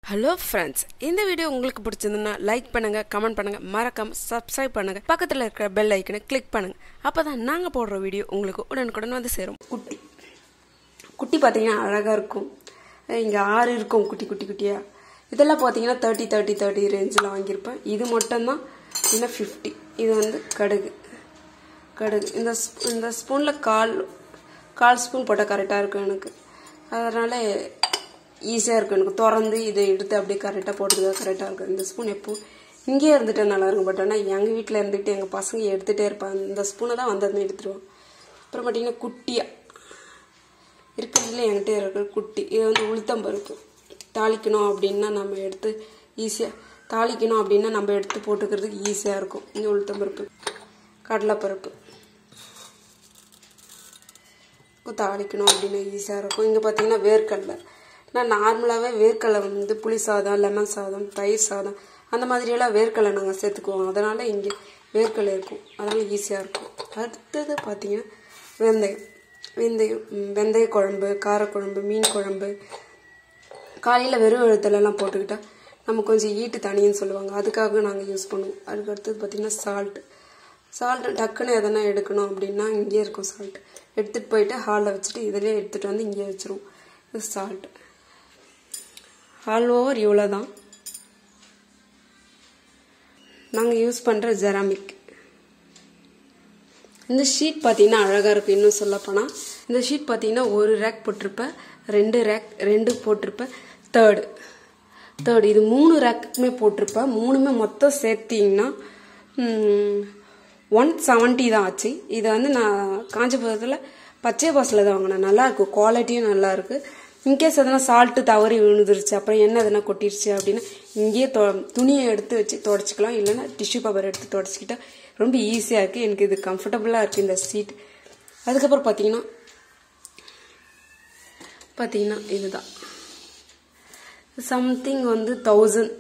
hello friends இந்த video உங்களுக்கு பிடிச்சிருந்துன்னா like பண்ணுங்கள் கமெண்ட் பண்ணுங்கள் மறக்காம சப்ஸ்கிரைப் பண்ணுங்கள் பக்கத்தில் இருக்கிற பெல் ஐக்கனை கிளிக் பண்ணுங்கள் அப்போ தான் நாங்கள் போடுற வீடியோ உங்களுக்கு உடனுக்குடன் வந்து சேரும் குட்டி குட்டி பார்த்தீங்கன்னா அழகாக இருக்கும் இங்கே ஆறு இருக்கும் குட்டி குட்டி குட்டியாக இதெல்லாம் பார்த்தீங்கன்னா தேர்ட்டி தேர்ட்டி தேர்ட்டி ரேஞ்சில் வாங்கியிருப்பேன் இது மட்டும்தான் இன்னும் ஃபிஃப்டி இது வந்து கடுகு கடுகு இந்த ஸ்பூ இந்த ஸ்பூனில் கால் கால் ஸ்பூன் போட்டால் கரெக்டாக இருக்கும் எனக்கு அதனால் ஈஸியாக இருக்கும் எனக்கு திறந்து இதை எடுத்து அப்படியே கரெக்டாக போட்டுக்க கரெக்டாக இருக்கும் இந்த ஸ்பூன் எப்போ இங்கேயே இருந்துட்டு நல்லா இருக்கும் பட் ஆனால் எங்கள் வீட்டில் இருந்துட்டு எங்கள் பசங்க எடுத்துகிட்டே இருப்பாங்க இந்த ஸ்பூனை தான் வந்ததுமே எடுத்துருவோம் அப்புறம் பார்த்தீங்கன்னா குட்டியாக இருக்கிறதுல என்கிட்ட இருக்கிற குட்டி இது வந்து உளுத்தம்பருப்பு தாளிக்கணும் அப்படின்னா நம்ம எடுத்து ஈஸியாக தாளிக்கணும் அப்படின்னா நம்ம எடுத்து போட்டுக்கிறதுக்கு ஈஸியாக இருக்கும் இந்த உளுத்தம்பருப்பு கடலைப்பருப்பு தாளிக்கணும் அப்படின்னு ஈஸியாக இருக்கும் இங்கே பார்த்தீங்கன்னா வேர்க்கடலை நான் நார்மலாகவே வேர்க்கடலை வந்து புளி சாதம் லெமன் சாதம் தயிர் சாதம் அந்த மாதிரியெல்லாம் வேர்க்கடலை நாங்கள் சேர்த்துக்குவோம் அதனால் இங்கே வேர்க்கடலை இருக்கும் அதனால் ஈஸியாக இருக்கும் அடுத்தது பார்த்தீங்கன்னா வெந்தயம் வெந்தயம் ம், வெந்தய குழம்பு காரக்குழம்பு மீன் குழம்பு காலையில் வெறும் எழுத்துலலாம் போட்டுக்கிட்டா நம்ம கொஞ்சம் ஈட்டு தனின்னு சொல்லுவாங்க அதுக்காக நாங்கள் யூஸ் பண்ணுவோம் அதுக்கு அடுத்தது பார்த்திங்கன்னா சால்ட்டு சால்ட்டு டக்குன்னு எதனா எடுக்கணும் அப்படின்னா இங்கேயே இருக்கும் சால்ட் எடுத்துகிட்டு போயிட்டு ஹாலில் வச்சுட்டு இதிலே எடுத்துகிட்டு வந்து இங்கேயே வச்சிருவோம் இது சால்ட் ஆல் ஓவர் இவ்வளோ தான் நாங்கள் யூஸ் பண்ணுற ஜெராமிக் இந்த ஷீட் பார்த்தீங்கன்னா அழகாக இருக்கும் இன்னும் சொல்லப்போனால் இந்த ஷீட் பார்த்தீங்கன்னா ஒரு ரேக் போட்டிருப்பேன் ரெண்டு ரேக் ரெண்டு போட்டிருப்பேன் தேர்டு தேர்டு இது மூணு ரேக்குமே போட்டிருப்பேன் மூணுமே மொத்தம் சேர்த்திங்கன்னா ஒன் செவன்ட்டி தான் ஆச்சு இதை வந்து நான் காஞ்சிபுரத்தில் பச்சை பாசில் தான் வாங்கினேன் நல்லா இருக்கும் குவாலிட்டியும் நல்லா இருக்கு இன்கேஸ் எதனா சால்ட்டு தவறி விழுந்துருச்சு அப்புறம் என்ன எதனா கொட்டிருச்சு அப்படின்னா இங்கேயே தொ துணியை எடுத்து வச்சு தொடச்சிக்கலாம் இல்லைன்னா டிஷ்யூ பேப்பர் எடுத்து தொடச்சிக்கிட்டா ரொம்ப ஈஸியாக இருக்குது எனக்கு இது கம்ஃபர்டபுளாக இருக்குது இந்த சீட் அதுக்கப்புறம் பார்த்தீங்கன்னா பார்த்தீங்கன்னா இதுதான் சம்திங் வந்து தௌசண்ட்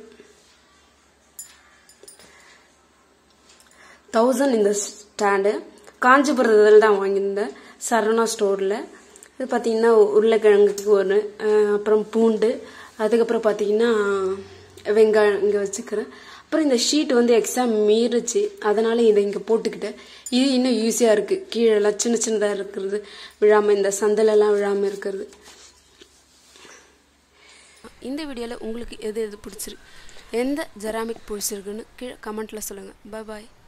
தௌசண்ட் இந்த ஸ்டாண்டு காஞ்சிபுரத்தில் தான் வாங்கியிருந்தேன் சரவணா ஸ்டோரில் இது பார்த்தீங்கன்னா உருளைக்கிழங்குக்கு ஒன்று அஹ் அப்புறம் பூண்டு அதுக்கப்புறம் பார்த்தீங்கன்னா வெங்காயம் இங்கே வச்சுக்கிறேன் அப்புறம் இந்த ஷீட் வந்து எக்ஸ்ட்ரா மீறுச்சு அதனால இதை இங்கே போட்டுக்கிட்டேன் இது இன்னும் ஈஸியாக இருக்குது கீழெல்லாம் சின்ன சின்னதாக இருக்கிறது விழாமல் இந்த சந்தலெல்லாம் விழாமல் இருக்கிறது இந்த வீடியோவில் உங்களுக்கு எது எது பிடிச்சிருக்கு எந்த ஜெராமிக் பிடிச்சிருக்குன்னு கீழே கமெண்ட்டில் சொல்லுங்கள் பாய்